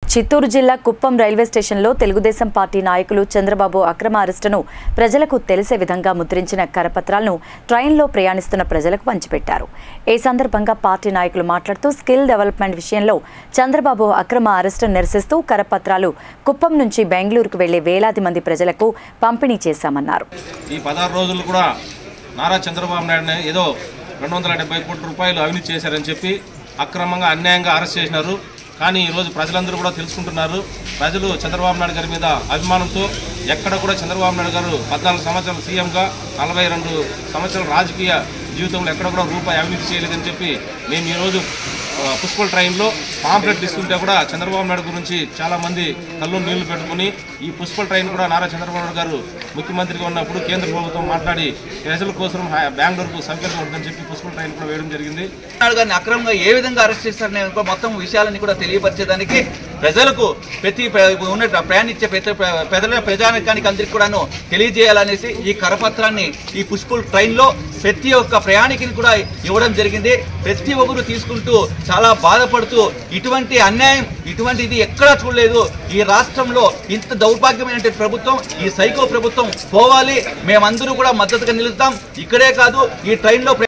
చిత్తూరు జిల్లా కుప్పం రైల్వే స్టేషన్లో తెలుగుదేశం పార్టీ నాయకులు చంద్రబాబు అక్రమ అరెస్టును ప్రజలకు తెలిసే విధంగా ముద్రించిన కరపత్రాలను ట్రైన్లో ప్రయాణిస్తున్న ప్రజలకు పంచిపెట్టారు ఈ సందర్భంగా పార్టీ నాయకులు మాట్లాడుతూ స్కిల్ డెవలప్మెంట్ విషయంలో చంద్రబాబు అక్రమ అరెస్టును నిరసిస్తూ కరపత్రాలు కుప్పం నుంచి బెంగళూరుకు వెళ్లే వేలాది మంది ప్రజలకు పంపిణీ చేశామన్నారు ఈ పదహారు రోజులు కూడా నారా చంద్రబాబు నాయుడుని ఏదో రెండు వందల డెబ్బై కోట్ల రూపాయలు అవినీతి చేశారని చెప్పి అక్రమంగా అన్యాయంగా అరెస్ట్ చేసినారు కానీ ఈరోజు ప్రజలందరూ కూడా తెలుసుకుంటున్నారు ప్రజలు చంద్రబాబు నాయుడు గారి మీద అభిమానంతో ఎక్కడ కూడా చంద్రబాబు నాయుడు గారు పద్నాలుగు సంవత్సరాలు సీఎంగా నలభై రెండు సంవత్సరాల రాజకీయ జీవితంలో ఎక్కడ కూడా రూపాయి అవినీతి చేయలేదని చెప్పి మేము ఈరోజు ఆ, పుష్పల్ ట్రైన్లో పాంప్లెట్ ఇస్తుంటే కూడా చంద్రబాబు నాయుడు గురించి చాలా మంది కళ్ళు నీళ్లు పెట్టుకుని ఈ పుష్పల్ ట్రైన్ కూడా నారా చంద్రబాబు నాయుడు గారు ముఖ్యమంత్రిగా ఉన్నప్పుడు కేంద్ర ప్రభుత్వం మాట్లాడి ప్రజల కోసం హా- బెంగళూరుకు సౌకర్యం ఉంటుందని చెప్పి పుష్పల్ ట్రైన్ కూడా వేయడం జరిగింది నాయుడు గారిని అక్రమంగా ఏ విధంగా అరెస్ట్ చేస్తారనే ఒక మొత్తం విషయాలని కూడా తెలియపరిచేదానికి ప్రజలకు ప్రతి ప్ర- ఉన్న ప్రయాణించే ప్రతి ప్ర- ప్రజల ప్రజానికానికి అందరికి కూడాను తెలియజేయాలనేసి ఈ కరపత్రాన్ని ఈ పుష్పుల్ ట్రైన్లో ప్రతి ఒక్క ప్రయాణికుని కూడా ఇవ్వడం జరిగింది ప్రతి ఒక్కరు తీసుకుంటూ చాలా బాధపడుతూ ఇటువంటి అన్యాయం ఇటువంటిది ఎక్కడా చూడలేదు ఈ రాష్ట్రంలో ఇంత దౌర్భాగ్యమైన ప్రభుత్వం ఈ సైకో ప్రభుత్వం పోవాలి మేమందరూ కూడా మద్దతుగా నిలుస్తాం ఇక్కడే కాదు ఈ ట్రైన్లో